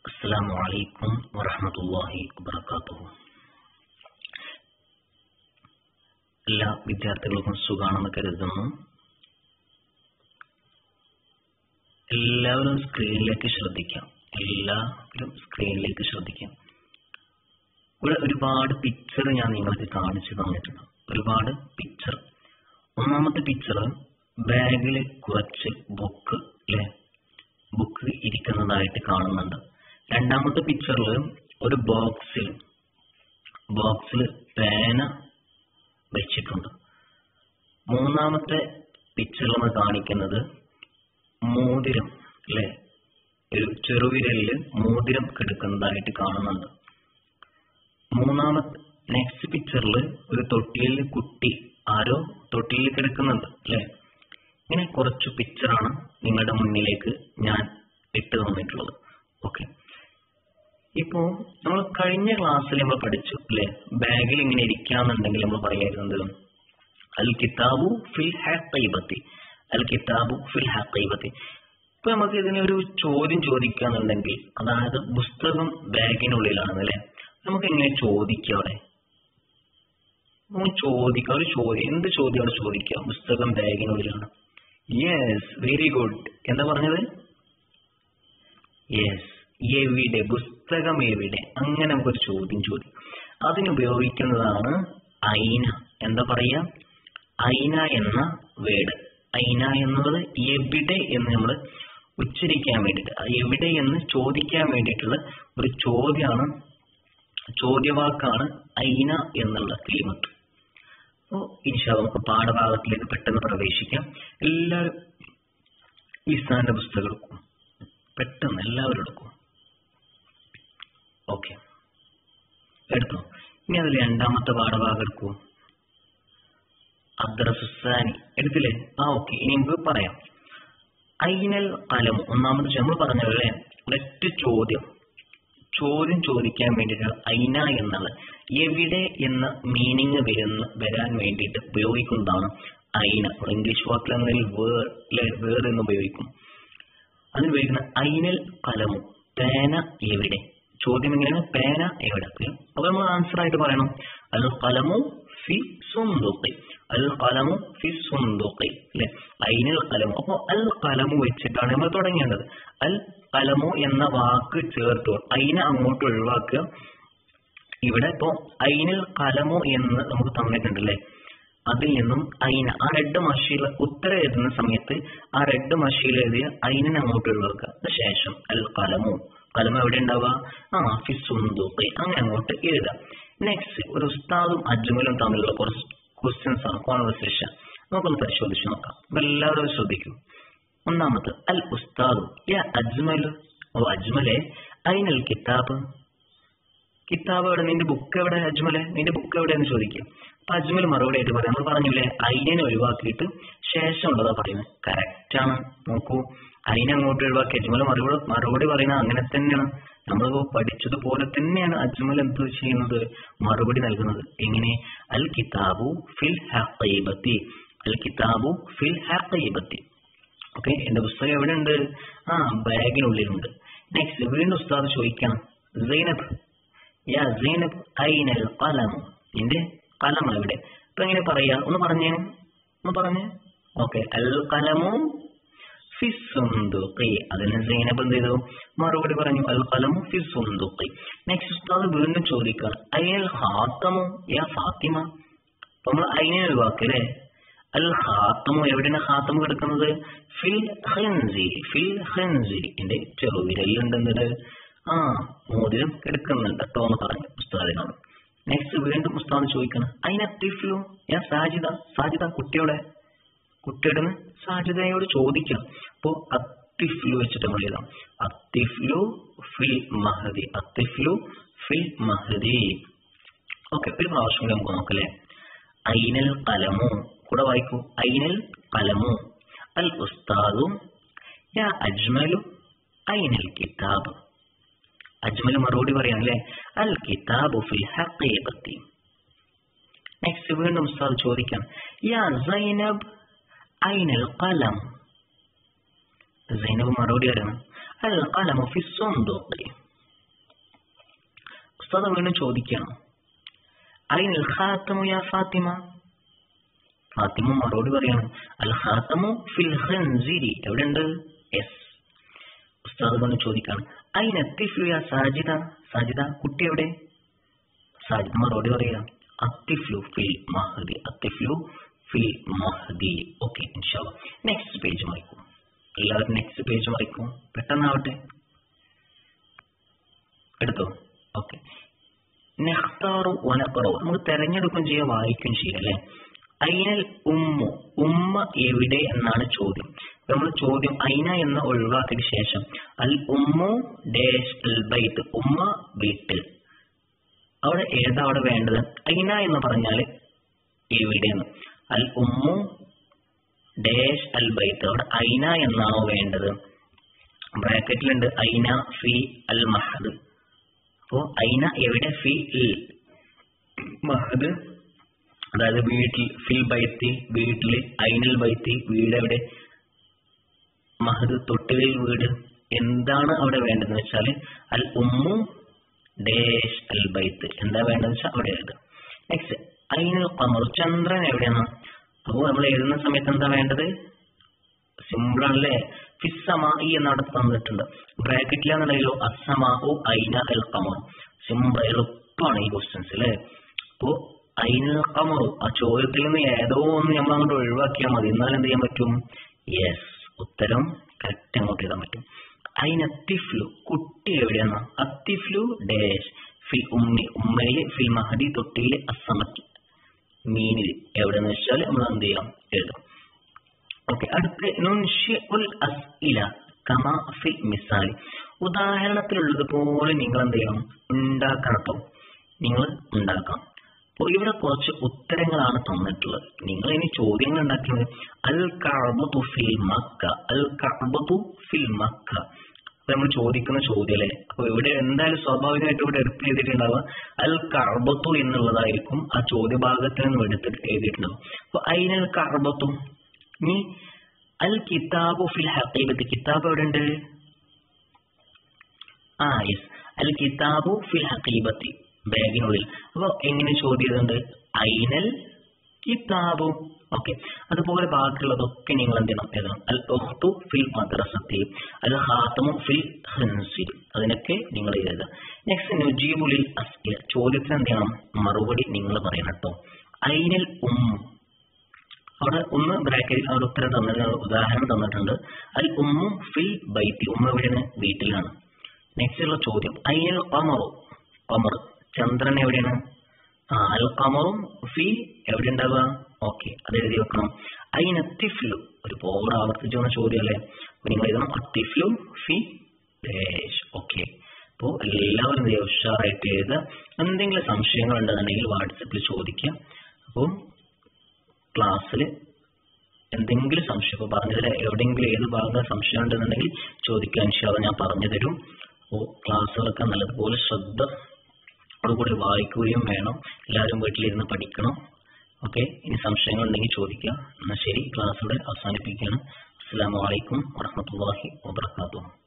السلام عليكم ورحمة الله وبركاته എല്ലാ വിദ്യാർത്ഥികൾക്കും സുഖാണെന്ന് കരുതുന്നു എല്ലാവരും സ്ക്രീനിലേക്ക് ശ്രദ്ധിക്കാം എല്ലാവരും സ്ക്രീനിലേക്ക് ശ്രദ്ധിക്കാം ഇവിടെ ഒരുപാട് പിക്ചർ ഞാൻ നിങ്ങൾക്ക് കാണിച്ചു തന്നിട്ടുണ്ട് ഒരുപാട് പിക്ചർ ഒന്നാമത്തെ പിക്ചർ ബാഗിൽ കുറച്ച് ബുക്ക് അല്ലെ ബുക്ക് ഇരിക്കുന്നതായിട്ട് കാണുന്നുണ്ട് രണ്ടാമത്തെ പിക്ചറിൽ ഒരു ബോക്സിൽ ബോക്സിൽ പേന വെച്ചിട്ടുണ്ട് മൂന്നാമത്തെ പിക്ചറിൽ നമ്മൾ കാണിക്കുന്നത് മോതിരം അല്ലെ ഒരു ചെറുവിരലില് മോതിരം കിടക്കുന്നതായിട്ട് കാണുന്നുണ്ട് മൂന്നാമത്തെ നെക്സ്റ്റ് പിക്ചറിൽ ഒരു തൊട്ടിയിൽ കുട്ടി ആരോ തൊട്ടിയിൽ കിടക്കുന്നുണ്ട് അല്ലെ ഇങ്ങനെ കുറച്ച് പിക്ചറാണ് നിങ്ങളുടെ മുന്നിലേക്ക് ഞാൻ ഇട്ട് തന്നിട്ടുള്ളത് ഓക്കെ ഇപ്പോ നമ്മൾ കഴിഞ്ഞ ക്ലാസ്സിൽ നമ്മൾ പഠിച്ചു അല്ലെ ബാഗിൽ ഇങ്ങനെ ഇരിക്കാന്നുണ്ടെങ്കിൽ നമ്മൾ പറയായിരുന്നത് അൽ കിതാബു ഫിൽ ഹൈബത്തി അൽ കിതാബു ഫിൽ ഹൈബത്തി ഇപ്പൊ നമുക്ക് ഇതിനെ ഒരു ചോദ്യം ചോദിക്കാന്നുണ്ടെങ്കിൽ അതായത് പുസ്തകം ബാഗിനുള്ളിലാണ് അല്ലെ നമുക്ക് എങ്ങനെ ചോദിക്കാം അവിടെ നമുക്ക് ചോദിക്കാം ഒരു ചോദ്യം എന്ത് ചോദ്യമാണ് ചോദിക്കാം പുസ്തകം ബാഗിനുള്ളിലാണ് യെസ് വെരി ഗുഡ് എന്താ പറഞ്ഞത് യെസ് എവിടെ പുസ്തകം എവിടെ അങ്ങനെ നമുക്കൊരു ചോദ്യം ചോദിക്കും അതിനുപയോഗിക്കുന്നതാണ് ഐന എന്താ പറയാ ഐന എന്ന വേർഡ് ഐന എന്നുള്ളത് എവിടെ എന്ന് നമ്മൾ ഉച്ചരിക്കാൻ വേണ്ടിയിട്ട് എവിടെ എന്ന് ചോദിക്കാൻ വേണ്ടിയിട്ടുള്ള ഒരു ചോദ്യമാണ് ചോദ്യവാക്കാണ് ഐന എന്നുള്ള ക്ലിമത്ത് അപ്പോ ഇൻഷാ നമുക്ക് പാഠഭാഗത്തിലേക്ക് പെട്ടെന്ന് പ്രവേശിക്കാം എല്ലാവരും ഈ സ്ഥാന്റെ പുസ്തകം എടുക്കും പെട്ടെന്ന് എല്ലാവരും എടുക്കും ഓക്കെ എടുത്തോ ഇനി അതിൽ രണ്ടാമത്തെ പാഠഭാഗം എടുക്കൂ അദ്രസുസാനി എടുത്തില്ലേ ആ ഓക്കെ ഇനി നമുക്ക് പറയാം ഐനൽ കലം ഒന്നാമത് നമ്മൾ പറഞ്ഞല്ലേ ഒരൊറ്റ ചോദ്യം ചോദ്യം ചോദിക്കാൻ വേണ്ടിയിട്ട് ഐന എന്നുള്ള എവിടെ എന്ന മീനിങ് വരുന്ന വരാൻ വേണ്ടിയിട്ട് ഉപയോഗിക്കുന്നതാണ് ഐന ഇംഗ്ലീഷ് വാക്കിലെന്നതിൽ വേർ വേർ എന്ന് ഉപയോഗിക്കും അതിന് ഉപയോഗിക്കുന്ന ഐനൽ കലമു പേന എവിടെ ചോദ്യം എങ്ങനെയാണ് പേന എവിടെ അപ്പൊ നമ്മൾ ആൻസർ ആയിട്ട് പറയണം അൽ കലമു ഫി സുന്ദുഖി അൽ കലമു ഫി സുന്ദുഖി അല്ലെ ഐനൽ കലമു അപ്പൊ അൽ കലമു വെച്ചിട്ടാണ് നമ്മൾ തുടങ്ങേണ്ടത് അൽ കലമു എന്ന വാക്ക് ചേർത്ത് ഐന അങ്ങോട്ട് ഒഴിവാക്കുക ഇവിടെ ഇപ്പോ ഐനൽ കലമു എന്ന് നമുക്ക് തന്നിട്ടുണ്ട് അല്ലെ അതിൽ നിന്നും ഐന ആ റെഡ് മഷിയിൽ ഉത്തരം എഴുതുന്ന സമയത്ത് ആ റെഡ് മഷിയിൽ എഴുതിയ ഐനിനെ അങ്ങോട്ട് ഒഴിവാക്കുക ശേഷം അൽ കലമു കലം എവിടെ ഉണ്ടാവുക ആ ഫിസുന്ദുഖി അങ്ങനെ അങ്ങോട്ട് എഴുതാം നെക്സ്റ്റ് ഒരു ഉസ്താദും അജ്മലും തമ്മിലുള്ള കുറച്ച് ക്വസ്റ്റ്യൻസ് ആണ് കോൺവെർസേഷൻ നമുക്കൊന്ന് പരിശോധിച്ച് നോക്കാം എല്ലാവരും ശ്രദ്ധിക്കും ഒന്നാമത് അൽ ഉസ്താദു യാ അജ്മൽ ഓ അജ്മലെ ഐനൽ കിതാബ് കിതാബ് എവിടെ നിന്റെ ബുക്ക് എവിടെ അജ്മലെ നിന്റെ ബുക്ക് എവിടെയെന്ന് ചോദിക്കും അപ്പൊ അജ്മൽ മറുപടി ആയിട്ട് പറയാം നമ്മൾ പറഞ്ഞില്ലേ അയിനെ ഒഴിവാക്കിയിട്ട് ശേഷം ഉള്ളതാ പറയുന്നത് കറക്റ്റ് ആണ് നോക്കൂ അയിനെ അങ്ങോട്ട് ഒഴിവാക്കി അജ്മൽ മറുപടി മറുപടി പറയുന്നത് അങ്ങനെ തന്നെയാണ് നമ്മൾ പഠിച്ചതുപോലെ തന്നെയാണ് അജ്മൽ എന്ത് ചെയ്യുന്നത് മറുപടി നൽകുന്നത് എങ്ങനെ അൽ കിതാബു ഫിൽ ഹീബത്തി അൽ കിതാബു ഫിൽ ഹീബത്തി ഓക്കെ എന്റെ പുസ്തകം എവിടെ ഉണ്ട് ആ ബാഗിനുള്ളിലുണ്ട് നെക്സ്റ്റ് വീണ്ടും ഉസ്താദ് ചോദിക്കാം സൈനബ് യാ സൈനബ് ഐനൽ കലം നിന്റെ കലം എവിടെ ഇപ്പൊ എങ്ങനെ പറയാ ഒന്ന് പറഞ്ഞേ ഒന്ന് പറഞ്ഞേ ഓക്കെ അൽ കലമു ഫിസുന്ദുഖി അതിന് സൈനബ് എന്ത് ചെയ്തു മറുപടി പറഞ്ഞു അൽ കലമു ഫിസുന്ദുഖി നെക്സ്റ്റ് ഉസ്താദ് വീണ്ടും ചോദിക്കുകയാണ് അയൽ ഹാത്തമു യാ ഫാത്തിമ അപ്പൊ നമ്മൾ അതിനെ ഒഴിവാക്കല്ലേ അൽ ഹാത്തമു എവിടെയാണ് ഹാത്തമു കിടക്കുന്നത് ഫിൽ ഖൻസിരി ഫിൽ ഖൻസിരി എന്റെ ചെറുവിരലുണ്ട് എന്നിട്ട് ആ മോതിരം കിടക്കുന്നുണ്ട് കേട്ടോ എന്ന് പറഞ്ഞു ഉസ്താദിനോട് നെക്സ്റ്റ് വീണ്ടും ഉസ്താദ് ചോദിക്കണം അതിനെ തിഫ്ലു ഞാൻ സാജിദ സാജിദ കുട്ടിയോടെ കുട്ടിയുടെ സാജിദയോട് ചോദിക്കാം അപ്പോ അത്തിഫ്ലു വെച്ചിട്ട് നമ്മൾ എഴുതാം അത്തിഫ്ലു ഫിൽ മഹദി അത്തിഫ്ലു ഫിൽ മഹദി ഓക്കെ ഒരു പ്രാവശ്യം കൂടി നമുക്ക് നോക്കല്ലേ ഐനൽ കലമു കൂടെ വായിക്കൂ ഐനൽ കലമു അൽ ഉസ്താദു യാ അജ്മലു ഐനൽ കിതാബ് അജ്മൽ മറുപടി പറയാം അല്ലെ അൽ കിതാബു ഫിൽ ഹഖീഖത്തി നെക്സ്റ്റ് വീണ്ടും ഉസ്താദ് ചോദിക്കാം യാ സൈനബ് ഐനൽ ഖലം സൈനബ് മറുപടി പറയണം അൽ ഖലമു ഫി സുന്ദുഖി ഉസ്താദ് വീണ്ടും ചോദിക്കുകയാണ് അയിനൽ ഖാത്തമു യാ ഫാത്തിമ ഫാത്തിമ മറുപടി പറയാണ് അൽ ഖാത്തമു ഫിൽ ഖൻസിരി എവിടെയുണ്ട് എസ് ഉസ്താദ് കൊണ്ട് ചോദിക്കാണ് അയിന തിഫ്ലു യാ സാജിദ സാജിദ കുട്ടി എവിടെ സാജിദ് മറുപടി പറയുക അത്തിഫ്ലു ഫിൽ മഹദി അത്തിഫ്ലു ഫിൽ മഹദി ഓക്കെ ഇൻഷാല്ല നെക്സ്റ്റ് പേജ് മറിക്കും എല്ലാവരും നെക്സ്റ്റ് പേജ് മറിക്കും പെട്ടെന്നാവട്ടെ എടുത്തോ ഓക്കെ നെഹ്താറു വനക്കറോ നമുക്ക് തെരഞ്ഞെടുക്കുകയും ചെയ്യാം വായിക്കുകയും ചെയ്യാം അല്ലെ അയിനൽ ഉമ്മു ഉമ്മ എവിടെ എന്നാണ് ചോദ്യം നമ്മൾ ചോദ്യം അയിന എന്ന ഒഴിവാക്കിയ ശേഷം അൽ ഉമ്മു ഡേഷ് അൽ ബൈത്ത് ഉമ്മ വീട്ടിൽ അവിടെ ഏതാ അവിടെ വേണ്ടത് അയിന എന്ന് പറഞ്ഞാല് എവിടെയെന്ന് അൽ ഉമ്മു ഡേഷ് അൽ ബൈത്ത് അവിടെ അയിന എന്നാണോ വേണ്ടത് ബ്രാക്കറ്റിലുണ്ട് അയിന ഫി അൽ മഹദ് അപ്പോ അയിന എവിടെ ഫി ഇൽ മഹദ് അതായത് വീട്ടിൽ ഫിൽ ബൈത്തി വീട്ടില് അയിനൽ ബൈത്തി വീട് എവിടെ മഹദ് തൊട്ടിലിൽ വീട് എന്താണ് അവിടെ വേണ്ടതെന്ന് വെച്ചാല് അൽ ഉമ്മു ഡേഷ് അൽ ബൈത്ത് എന്താ വേണ്ടതെന്ന് വെച്ചാൽ അവിടെ എഴുതുക നെക്സ്റ്റ് അയിനൽ കമർ ചന്ദ്രൻ എവിടെയാണ് അപ്പോൾ നമ്മൾ എഴുതുന്ന സമയത്ത് എന്താ വേണ്ടത് സിമ്പിൾ ആണല്ലേ ഫിസ്സമായി എന്നവിടെ തന്നിട്ടുണ്ട് ബ്രാക്കറ്റിലാണെന്നുണ്ടെങ്കിലോ അസമാഉ ഐന അൽ കമർ സിമ്പിൾ എളുപ്പമാണ് ഈ ക്വസ്റ്റ്യൻസ് അല്ലേ അപ്പോ ഐന കമറു ആ ചോദ്യത്തിൽ നിന്ന് ഏതോ ഒന്ന് നമ്മൾ അങ്ങോട്ട് ഒഴിവാക്കിയാൽ മതി എന്നാൽ എന്ത് ചെയ്യാൻ പറ്റും യെസ് ഉത്തരം കറക്റ്റ് അങ്ങോട്ട് എഴുതാൻ പറ്റും അയിന തിഫ്ലു കുട്ടി എവിടെയാണ് അത്തിഫ്ലു ഡേഷ് ഫിൽ ഉമ്മി ഉമ്മയില് ഫിൽ മഹദി തൊട്ടിയില് അസമക്കി മീനിൽ എവിടെന്ന് വെച്ചാൽ നമ്മൾ എന്ത് ചെയ്യാം എഴുതാം ഓക്കെ അടുത്ത നുൻഷിഉൽ അസ്ഇല കമാ ഫിൽ മിസാൽ ഉദാഹരണത്തിലുള്ളത് പോലെ നിങ്ങൾ എന്ത് ചെയ്യണം ഉണ്ടാക്കണം കേട്ടോ നിങ്ങൾ ഉണ്ടാക്കാം അപ്പോൾ ഇവിടെ കുറച്ച് ഉത്തരങ്ങളാണ് തന്നിട്ടുള്ളത് നിങ്ങൾ ഇനി ചോദ്യങ്ങൾ ഉണ്ടാക്കുന്നത് അൽ കഅബതു ഫിൽ മക്ക അൽ കഅബതു ഫിൽ മക്ക അപ്പൊ നമ്മൾ ചോദിക്കുന്ന ചോദ്യം അല്ലേ അപ്പൊ ഇവിടെ എന്തായാലും സ്വാഭാവികമായിട്ട് ഇവിടെ എടുത്ത് എഴുതിയിട്ടുണ്ടാവുക അൽ കഅബത്തു എന്നുള്ളതായിരിക്കും ആ ചോദ്യഭാഗത്തിൽ നിന്ന് എടുത്ത് എഴുതിയിട്ടുണ്ടാവും അപ്പൊ അയിനൽ കഅബത്തു ഇനി അൽ കിതാബു ഫിൽ ഹഖീബത്ത് കിതാബ് എവിടെ ഉണ്ട് ആ യെസ് അൽ കിതാബു ഫിൽ ഹഖീബത്തി ബാഗിനുള്ളിൽ അപ്പൊ എങ്ങനെ ചോദ്യം ചെയ്തിട്ടുണ്ട് ഐനൽ കിതാബു ഓക്കെ അതുപോലെ ബാക്കിയുള്ളതൊക്കെ നിങ്ങൾ എന്ത് ചെയ്യണം എഴുതണം അൽ ഉഖ്തു ഫിൽ മദ്രസത്തി അൽ ഖാത്തമു ഫിൽ ഖൻസിൽ അതിനൊക്കെ നിങ്ങൾ എഴുതുക നെക്സ്റ്റ് നുജീബുലിൽ അസ്ഇല ചോദ്യത്തിന് എന്ത് ചെയ്യണം മറുപടി നിങ്ങൾ പറയണം കേട്ടോ ഐനൽ ഉമ്മു അവിടെ ഒന്ന് ബ്രാക്കറ്റിൽ അവിടെ ഉത്തരം തന്നിട്ടുണ്ട് ഉദാഹരണം തന്നിട്ടുണ്ട് അൽ ഉമ്മു ഫിൽ ബൈത്തി ഉമ്മ എവിടെയാണ് വീട്ടിലാണ് നെക്സ്റ്റ് ഉള്ള ചോദ്യം അയ്യൽ കമറു കമർ ചന്ദ്രൻ എവിടെയാണ് ആ അൽ കമറും ഫി എവിടെ ഉണ്ടാവുക ഓക്കെ അത് എഴുതി വെക്കണം അയിന തിഫ്ലു ഒരുപാട് ആവർത്തിച്ചു വന്ന ചോദ്യം അല്ലേ അപ്പൊ നിങ്ങൾ എഴുതണം അത്തിഫ്ലു ഫി ഡേഷ് ഓക്കെ അപ്പോൾ എല്ലാവരും എന്ത് ചെയ്യുക ഉഷാറായിട്ട് എഴുതുക എന്തെങ്കിലും സംശയങ്ങൾ ഉണ്ടെന്നുണ്ടെങ്കിൽ വാട്സപ്പിൽ ചോദിക്കുക അപ്പോൾ ക്ലാസ്സിൽ എന്തെങ്കിലും സംശയം ഇപ്പോൾ പറഞ്ഞതിൽ എവിടെയെങ്കിലും ഏത് ഭാഗം സംശയം ഉണ്ടെന്നുണ്ടെങ്കിൽ ചോദിക്കാൻ ഇൻഷാല്ല ഞാൻ പറഞ്ഞു തരും അപ്പോൾ ക്ലാസ്സുകളൊക്കെ നല്ലതുപോലെ ശ്രദ്ധ കൂടി വായിക്കുകയും വേണം എല്ലാവരും വീട്ടിലിരുന്ന് പഠിക്കണം ഓക്കെ ഇനി സംശയങ്ങൾ ഉണ്ടെങ്കിൽ ചോദിക്കുക എന്നാൽ ശരി ക്ലാസ് ഇവിടെ അവസാനിപ്പിക്കുകയാണ് അസ്സാം വലൈക്കും വാഹമത്തല്ലാഹി വാബർക്കാത്തു